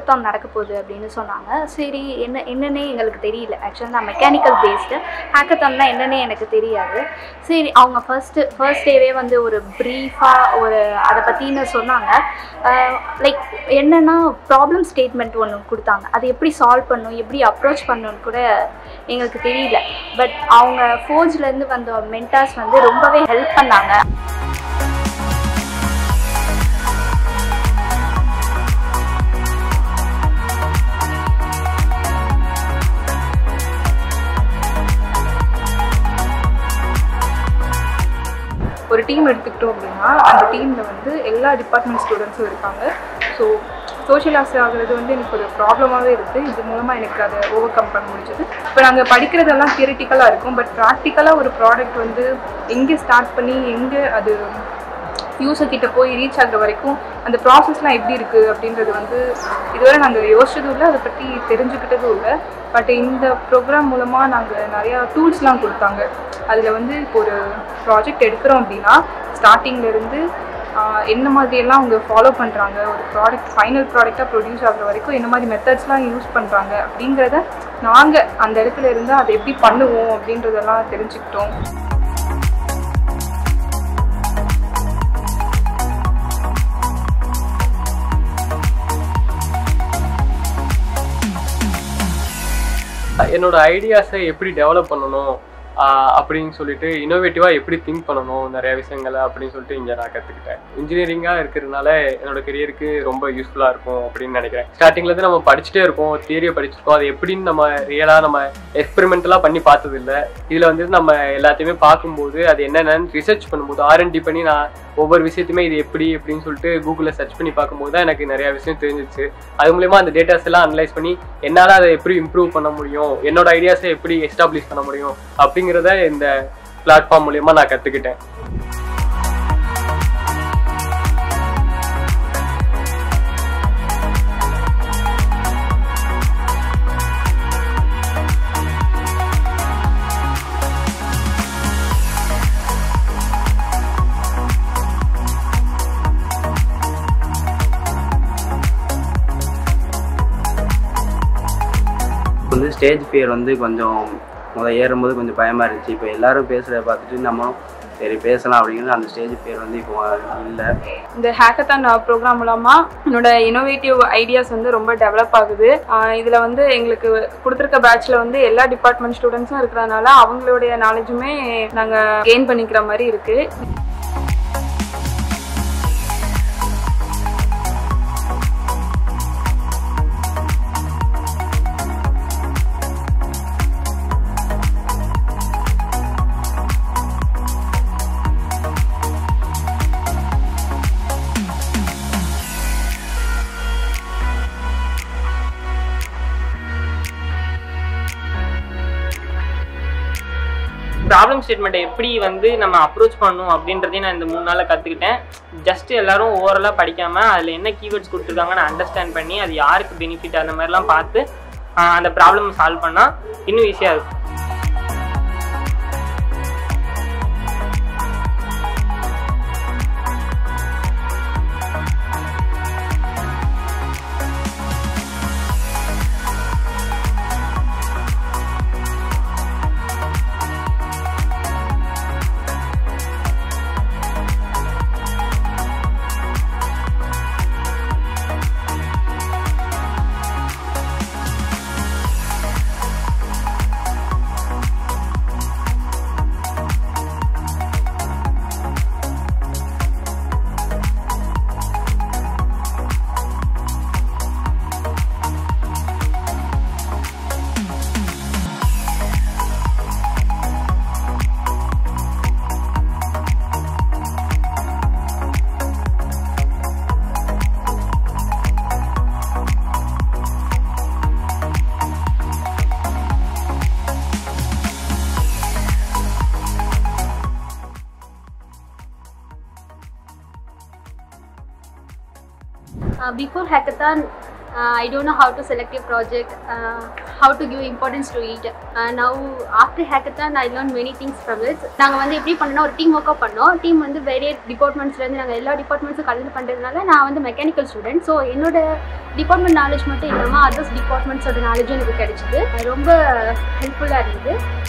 Hackathon நடக்க போகுது அப்படின்னு சொன்னாங்க சரி என்ன என்னன்னே எங்களுக்கு தெரியல ஆக்சுவலாக நான் மெக்கானிக்கல் பேஸ்டு ஹேக்கத்தான்னா என்னன்னே எனக்கு தெரியாது சரி அவங்க ஃபர்ஸ்ட்டு ஃபர்ஸ்ட் டேவே வந்து ஒரு ப்ரீஃபாக ஒரு அதை பற்றின சொன்னாங்க லைக் என்னென்னா ப்ராப்ளம் ஸ்டேட்மெண்ட் ஒன்று கொடுத்தாங்க அதை எப்படி சால்வ் பண்ணணும் எப்படி அப்ரோச் பண்ணணும்னு கூட எங்களுக்கு தெரியல பட் அவங்க ஃபோர்ஜ்லேருந்து வந்த மென்டாஸ் வந்து ரொம்பவே ஹெல்ப் பண்ணாங்க ஒரு டீம் எடுத்துக்கிட்டோம் அப்படின்னா அந்த டீமில் வந்து எல்லா டிபார்ட்மெண்ட் ஸ்டூடெண்ட்ஸும் இருக்காங்க ஸோ சோஷியல் ஆசை ஆகுறது வந்து எனக்கு ஒரு ப்ராப்ளமாகவே இருக்குது இது மூலமாக எனக்கு அதை ஓவர் கம் பண்ண முடிஞ்சது இப்போ நாங்கள் படிக்கிறதெல்லாம் தியரிட்டிக்கலாக இருக்கும் பட் ப்ராக்டிக்கலாக ஒரு ப்ராடக்ட் வந்து எங்கே ஸ்டார்ட் பண்ணி எங்கே அது யூசர் கிட்ட போய் ரீச் ஆகுற வரைக்கும் அந்த ப்ராசஸ்லாம் எப்படி இருக்குது அப்படின்றது வந்து இதுவரை நாங்கள் யோசிச்சதும் இல்லை அதை பற்றி தெரிஞ்சுக்கிட்டதும் இல்லை பட் இந்த ப்ரோக்ராம் மூலமாக நாங்கள் நிறையா டூல்ஸ்லாம் கொடுத்தாங்க அதில் வந்து இப்போ ஒரு ப்ராஜெக்ட் எடுக்கிறோம் அப்படின்னா ஸ்டார்டிங்லேருந்து என்ன மாதிரியெல்லாம் அவங்க ஃபாலோ பண்ணுறாங்க ஒரு ப்ராடக்ட் ஃபைனல் ப்ராடக்டாக ப்ரொடியூஸ் ஆகுற வரைக்கும் என்ன மாதிரி மெத்தட்ஸ்லாம் யூஸ் பண்ணுறாங்க அப்படிங்கிறத நாங்கள் அந்த இடத்துல இருந்து அதை எப்படி பண்ணுவோம் அப்படின்றதெல்லாம் தெரிஞ்சுக்கிட்டோம் என்னோட ஐடியாஸை எப்படி டெவலப் பண்ணணும் ஆஹ் அப்படின்னு சொல்லிட்டு இன்னோவேட்டிவாக எப்படி திங்க் பண்ணணும் நிறைய விஷயங்களை அப்படின்னு சொல்லிட்டு இங்கே நான் கற்றுக்கிட்டேன் இன்ஜினியரிங்காக இருக்கிறதுனால என்னோட கெரியருக்கு ரொம்ப யூஸ்ஃபுல்லாக இருக்கும் அப்படின்னு நினைக்கிறேன் ஸ்டார்டிங்லேருந்து நம்ம படிச்சுட்டே இருக்கோம் தியரியை படிச்சிருக்கோம் அது எப்படின்னு நம்ம ரியலாக நம்ம எக்ஸ்பெரிமெண்டலாக பண்ணி பார்த்தது இல்லை இதில் வந்து நம்ம எல்லாத்தையுமே பார்க்கும்போது அது என்னென்னு ரிசர்ச் பண்ணும்போது ஆர்என்டி பண்ணி நான் ஒவ்வொரு விஷயத்தையுமே இது எப்படி அப்படின்னு சொல்லிட்டு கூகுளில் சர்ச் பண்ணி பார்க்கும்போது தான் எனக்கு நிறைய விஷயம் தெரிஞ்சிச்சு அது மூலயமா அந்த டேட்டாஸ் எல்லாம் அனலைஸ் பண்ணி என்னால் அதை எப்படி இம்ப்ரூவ் பண்ண முடியும் என்னோட ஐடியாஸை எப்படி எஸ்டாப்ளிஷ் பண்ண முடியும் அப்படிங்கிறத இந்த பிளாட்ஃபார்ம் மூலயமா நான் கற்றுக்கிட்டேன் வந்து ஸ்டேஜ் ஃபியர் வந்து கொஞ்சம் முதல் ஏறும்போது கொஞ்சம் பயமாக இருந்துச்சு இப்போ எல்லாரும் பேசுகிறத பார்த்துட்டு நம்ம சரி பேசலாம் அப்படிங்கிறது அந்த ஸ்டேஜ் ஃபியர் வந்து இப்போ இல்லை இந்த ஹேக்கத்தான் ப்ரோக்ராம் மூலமாக என்னோட இனோவேட்டிவ் ஐடியாஸ் வந்து ரொம்ப டெவலப் ஆகுது இதில் வந்து எங்களுக்கு கொடுத்துருக்க பேட்ச்சில் வந்து எல்லா டிபார்ட்மெண்ட் ஸ்டூடெண்ட்ஸும் இருக்கிறதுனால அவங்களுடைய நாலேஜுமே நாங்கள் கெயின் பண்ணிக்கிற மாதிரி இருக்குது ப்ராப்ளம் ஸ்டேட்மெண்ட்டை எப்படி வந்து நம்ம அப்ரோச் பண்ணணும் அப்படின்றதையும் நான் இந்த மூணு நாளில் கற்றுக்கிட்டேன் ஜஸ்ட் எல்லாரும் ஓவரலாக படிக்காமல் அதில் என்ன கீவேர்ட்ஸ் கொடுத்துருக்காங்கன்னு அண்டர்ஸ்டாண்ட் பண்ணி அது யாருக்கு பெனிஃபிட் அந்த மாதிரிலாம் பார்த்து ஆஹ் அந்த ப்ராப்ளம் சால்வ் பண்ணால் இன்னும் ஈஸியாக இருக்கும் before hackathon Uh, I don't know how to select a project, uh, how to give importance to it. Uh, now after hackathon, I learned many things from it. நாங்கள் வந்து எப்படி பண்ணோம்னா ஒரு டீம் ஒர்க்காக பண்ணோம் டீம் வந்து வேரிய டிபார்ட்மெண்ட்ஸ்லேருந்து நாங்கள் எல்லா டிபார்ட்மெண்ட்ஸும் கலந்து பண்ணுறதுனால நான் வந்து மெக்கானிக்கல் ஸ்டூடெண்ட் ஸோ என்னோட டிபார்ட்மெண்ட் நாலேஜ் மட்டும் இல்லாமல் அதர்ஸ் டிபார்ட்மெண்ட்ஸோட நாலேஜும் எனக்கு கிடைச்சிது ரொம்ப ஹெல்ப்ஃபுல்லாக இருந்தது